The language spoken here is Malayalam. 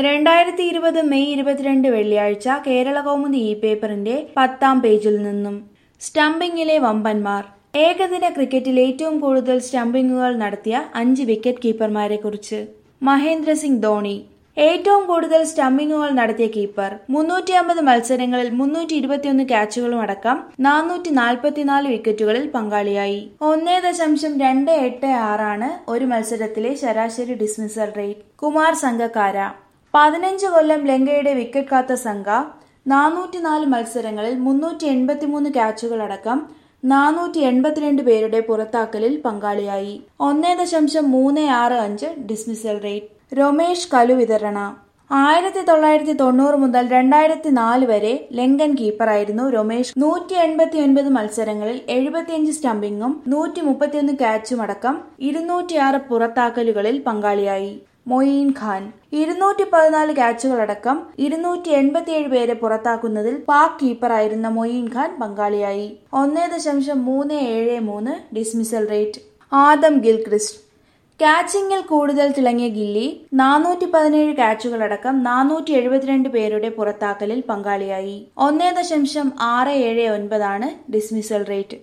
രണ്ടായിരത്തി ഇരുപത് മെയ് ഇരുപത്തിരണ്ട് വെള്ളിയാഴ്ച കേരള കൗമുദി ഇ പേപ്പറിന്റെ പത്താം പേജിൽ നിന്നും സ്റ്റംപിംഗിലെ വമ്പന്മാർ ഏകദിന ക്രിക്കറ്റിൽ ഏറ്റവും കൂടുതൽ സ്റ്റംപിംഗുകൾ നടത്തിയ അഞ്ച് വിക്കറ്റ് കീപ്പർമാരെ കുറിച്ച് മഹേന്ദ്ര സിംഗ് ധോണി ഏറ്റവും കൂടുതൽ സ്റ്റംപിംഗുകൾ നടത്തിയ കീപ്പർ മുന്നൂറ്റി അമ്പത് മത്സരങ്ങളിൽ മുന്നൂറ്റി ഇരുപത്തിയൊന്ന് ക്യാച്ചുകളും അടക്കം നാനൂറ്റി നാൽപ്പത്തിനാല് വിക്കറ്റുകളിൽ പങ്കാളിയായി ഒന്നേ ദശാംശം രണ്ട് എട്ട് ആറാണ് ഒരു മത്സരത്തിലെ ശരാശരി ഡിസ്മിസൽ റേറ്റ് കുമാർ സംഘക്കാര പതിനഞ്ച് കൊല്ലം ലങ്കയുടെ വിക്കറ്റ് കാത്ത സംഘ നാനൂറ്റിനാല് മത്സരങ്ങളിൽ മുന്നൂറ്റി എൺപത്തിമൂന്ന് ക്യാച്ചുകളടക്കം നാനൂറ്റി എൺപത്തിരണ്ട് പേരുടെ പുറത്താക്കലിൽ പങ്കാളിയായി ഒന്നേ ദശാംശം മൂന്ന് ആറ് അഞ്ച് ഡിസ്മിസൽ റേറ്റ് രമേഷ് കലുവിതരണ ആയിരത്തി തൊള്ളായിരത്തി തൊണ്ണൂറ് മുതൽ രണ്ടായിരത്തി നാല് വരെ ലങ്കൻ കീപ്പറായിരുന്നു രമേഷ് നൂറ്റി എൺപത്തി ഒൻപത് മത്സരങ്ങളിൽ എഴുപത്തിയഞ്ച് സ്റ്റംപിങ്ങും നൂറ്റി മുപ്പത്തിയൊന്ന് ക്യാച്ചും അടക്കം ഇരുന്നൂറ്റിയാറ് പുറത്താക്കലുകളിൽ പങ്കാളിയായി മൊയ്ൻ ഖാൻ ഇരുന്നൂറ്റി പതിനാല് ക്യാച്ചുകളടക്കം ഇരുന്നൂറ്റി എൺപത്തിയേഴ് പേരെ പുറത്താക്കുന്നതിൽ പാക് കീപ്പറായിരുന്ന മൊയ്ൻ ഖാൻ പങ്കാളിയായി ഒന്നേ ദശാംശം മൂന്ന് ഏഴ് മൂന്ന് ഡിസ്മിസൽ റേറ്റ് ആദം ഗിൽക്രിസ്റ്റ് ക്യാച്ചിങ്ങിൽ കൂടുതൽ തിളങ്ങിയ ഗില്ലി നാനൂറ്റി പതിനേഴ് ക്യാച്ചുകളടക്കം നാനൂറ്റി എഴുപത്തിരണ്ട് പേരുടെ പുറത്താക്കലിൽ പങ്കാളിയായി ഒന്നേ ദശാംശം ആറ് ഏഴ് ഒൻപതാണ് ഡിസ്മിസൽ റേറ്റ്